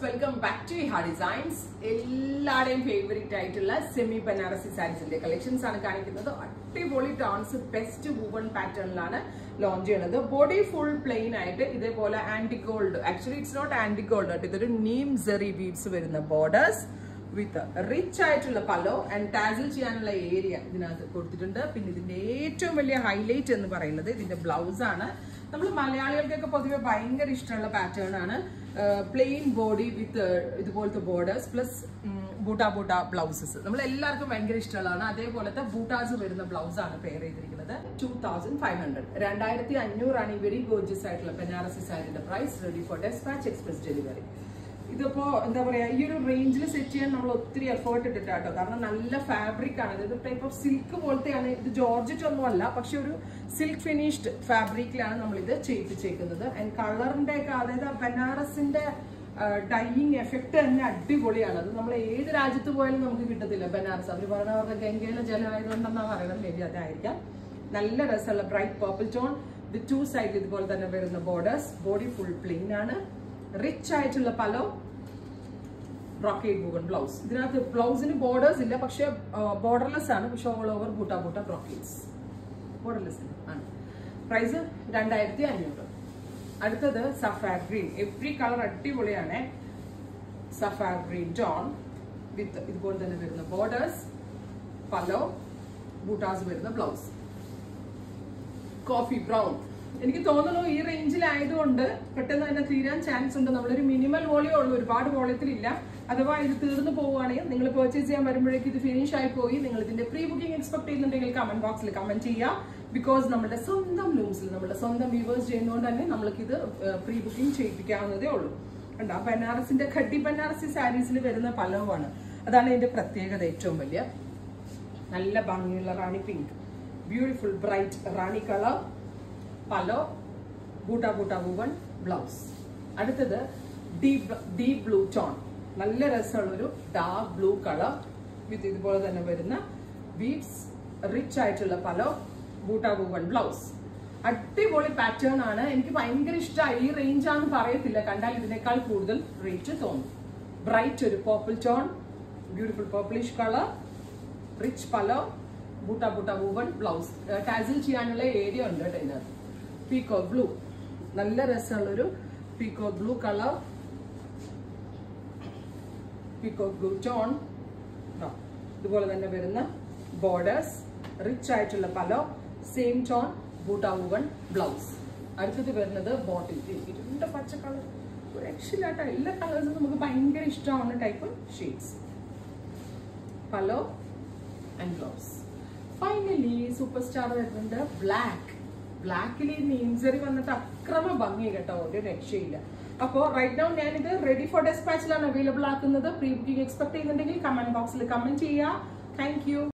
welcome back to ha designs എല്ലാവരുടെയും favourite ആയിട്ടുള്ള semi Banarasi സാരീസിന്റെ കളക്ഷൻസ് ആണ് കാണിക്കുന്നത് അടിപൊളി ടോൺസ് ബെസ്റ്റ് വൂവൺ പാറ്റേണിലാണ് ലോഞ്ച് ചെയ്യുന്നത് ബോഡി ഫുൾ പ്ലെയിൻ ആയിട്ട് ഇതേപോലെ anti gold actually it's not anti gold കേട്ടോ ഇതൊരു നീം സെറി വീവ്സ് വരുന്ന ബോർഡേഴ്സ് വിത്ത് റിച്ച് ആയിട്ടുള്ള പലോ ആൻഡ് ടാസിൽ ചെയ്യാനുള്ള ഏരിയ ഇതിനകത്ത് കൊടുത്തിട്ടുണ്ട് പിന്നെ ഇതിന്റെ ഏറ്റവും വലിയ ഹൈലൈറ്റ് എന്ന് പറയുന്നത് ഇതിന്റെ ബ്ലൗസ് ആണ് നമ്മൾ മലയാളികൾക്കൊക്കെ പൊതുവെ ഭയങ്കര ഇഷ്ടമുള്ള പാറ്റേൺ ആണ് പ്ലെയിൻ ബോഡി വിത്ത് ഇതുപോലത്തെ borders plus buta buta blouses നമ്മൾ എല്ലാവർക്കും ഭയങ്കര ഇഷ്ടമുള്ളതാണ് അതേപോലത്തെ ബൂട്ടാസ് വരുന്ന ബ്ലൗസ് ആണ് പെയർ ചെയ്തിരിക്കുന്നത് ടൂ തൗസൻഡ് ഫൈവ് ഹൺഡ്രഡ് രണ്ടായിരത്തി അഞ്ഞൂറാണ് ഈ വെരി ഗോർജസ് ആയിട്ടുള്ള ബനാറസി സാരിയുടെ price ready for dispatch express delivery ഇതിപ്പോ എന്താ പറയാ ഈ ഒരു റേഞ്ചിൽ സെറ്റ് ചെയ്യാൻ നമ്മൾ ഒത്തിരി എഫേർട്ട് ഇട്ടിട്ടാട്ടോ കാരണം നല്ല ഫാബ്രിക് ആണ് ഇത് ടൈപ്പ് ഓഫ് സിൽക്ക് പോലത്തെയാണ് ഇത് ജോർജറ്റ് ഒന്നും അല്ല പക്ഷെ ഒരു സിൽക്ക് ഫിനിഷ്ഡ് ഫാബ്രിക്കിലാണ് നമ്മൾ ഇത് ചെയ്യിപ്പിച്ചേക്കുന്നത് ആൻഡ് കളറിന്റെ ഒക്കെ അതായത് ബനാറസിന്റെ ഡൈയിങ് എഫക്ട് തന്നെ അടിപൊളിയാണ് അത് നമ്മൾ ഏത് രാജ്യത്ത് പോയാലും നമുക്ക് കിട്ടത്തില്ല ബനാറസ് അവർ പറയുന്ന അവരുടെ ഗംഗയിലെ ജലമായതുകൊണ്ടെന്നാണ് പറയുന്നത് മേ ബി അതായിരിക്കാം നല്ല രസമുള്ള bright purple tone with two സൈഡിൽ ഇതുപോലെ തന്നെ വരുന്ന ബോർഡേഴ്സ് ബോഡി ഫുൾ പ്ലെയിൻ ആണ് റിച്ച് ആയിട്ടുള്ള പലോ ബ്രോക്കേഡ് ബൂഗൺ ബ്ലൗസ് ഇതിനകത്ത് ബ്ലൗസിന് ബോർഡേഴ്സ് ഇല്ല പക്ഷെ ബോർഡർലെസ് ആണ് പക്ഷെ all over buta buta brocades borderless ആണ് പ്രൈസ് രണ്ടായിരത്തി അഞ്ഞൂറ് അടുത്തത് സഫാർ ഗ്രീൻ എവ്രി കളർ അടിപൊളിയാണ് സഫാർ ഗ്രീൻ ജോൺ വിത്ത് ഇതുപോലെ തന്നെ വരുന്ന ബോർഡേഴ്സ് പലോ ബൂട്ടാസ് വരുന്ന ബ്ലൗസ് കോഫി ബ്രൗൺ എനിക്ക് തോന്നുന്നു ഈ റേഞ്ചിലായതുകൊണ്ട് പെട്ടെന്ന് തന്നെ തീരാൻ ചാൻസ് ഉണ്ട് നമ്മളൊരു മിനിമൽ വോളിയോ ഉള്ളൂ ഒരുപാട് വോളിയത്തിലില്ല അഥവാ ഇത് തീർന്നു പോവുകയാണെങ്കിൽ നിങ്ങൾ പർച്ചേസ് ചെയ്യാൻ വരുമ്പോഴേക്ക് ഇത് ഫിനിഷ് ആയി പോയി നിങ്ങൾ ഇതിന്റെ പ്രീ ബുക്കിംഗ് എക്സ്പെക്ട് ചെയ്യുന്നുണ്ടെങ്കിൽ കമന്റ് ബോക്സിൽ കമന്റ് ചെയ്യുക ബിക്കോസ് നമ്മുടെ സ്വന്തം ലൂംസിൽ നമ്മുടെ സ്വന്തം വ്യൂവേഴ്സ് ചെയ്യുന്നതുകൊണ്ട് തന്നെ നമ്മൾക്ക് ഇത് പ്രീ ബുക്കിംഗ് ചെയ്യിപ്പിക്കാവുന്നതേ ഉള്ളൂ കണ്ടോ ബനാറസിന്റെ ഖഡി ബനാറസി സാരീസിൽ വരുന്ന പലവുമാണ് അതാണ് ഇതിന്റെ പ്രത്യേകത ഏറ്റവും വലിയ നല്ല ഭംഗിയുള്ള rani pink beautiful bright rani colour pallu buta buta woven blouse അടുത്തത് ഡീപ് ഡീപ് ബ്ലൂ ടോൺ നല്ല രസമുള്ളൊരു ഡാർക്ക് ബ്ലൂ കളർ വിത്ത് ഇതുപോലെ തന്നെ വരുന്ന വീവ്സ് റിച്ച് ആയിട്ടുള്ള പലോ ബൂട്ട വുവൺ ബ്ലൗസ് അടിപൊളി പാറ്റേൺ ആണ് എനിക്ക് ഭയങ്കര ഇഷ്ടമായി ഈ റേഞ്ച് ആണെന്ന് പറയത്തില്ല കണ്ടാൽ ഇതിനേക്കാൾ കൂടുതൽ റേറ്റ് തോന്നും ബ്രൈറ്റ് ഒരു purple tone beautiful purplish colour rich pallu buta buta woven blouse tassel ചെയ്യാനുള്ള ഏരിയ ഉണ്ട് കേട്ടോ ഇതിനകത്ത് പീക്കോ ബ്ലൂ നല്ല രസമുള്ളൊരു peacock blue colour peacock blue tone ഇതുപോലെ തന്നെ വരുന്ന ബോർഡേഴ്സ് റിച്ച് ആയിട്ടുള്ള pallu same tone buta woven blouse അടുത്തത് വരുന്നത് ബോട്ടിൽ ഇരുണ്ട പച്ച കളർ ഒരു രക്ഷയില്ലാട്ടോ എല്ലാ കളേഴ്സും നമുക്ക് ഭയങ്കര ഇഷ്ടമാണ് type shades pallu and blouse finally super star വരുന്നുണ്ട് ബ്ലാക്ക് ബ്ലാക്കിൽ ഈ നീംസറി വന്നിട്ട് അക്രമ ഭംഗി കേട്ടോ ഒരു രക്ഷയില്ല അപ്പോൾ റൈറ്റ് നൗ ഞാനിത് റെഡി ഫോർ ഡെസ്പാച്ചിലാണ് അവൈലബിൾ ആക്കുന്നത് പ്രീ ബുക്കിംഗ് എക്സ്പെക്ട് ചെയ്യുന്നുണ്ടെങ്കിൽ കമന്റ് ബോക്സിൽ കമന്റ് ചെയ്യുക താങ്ക്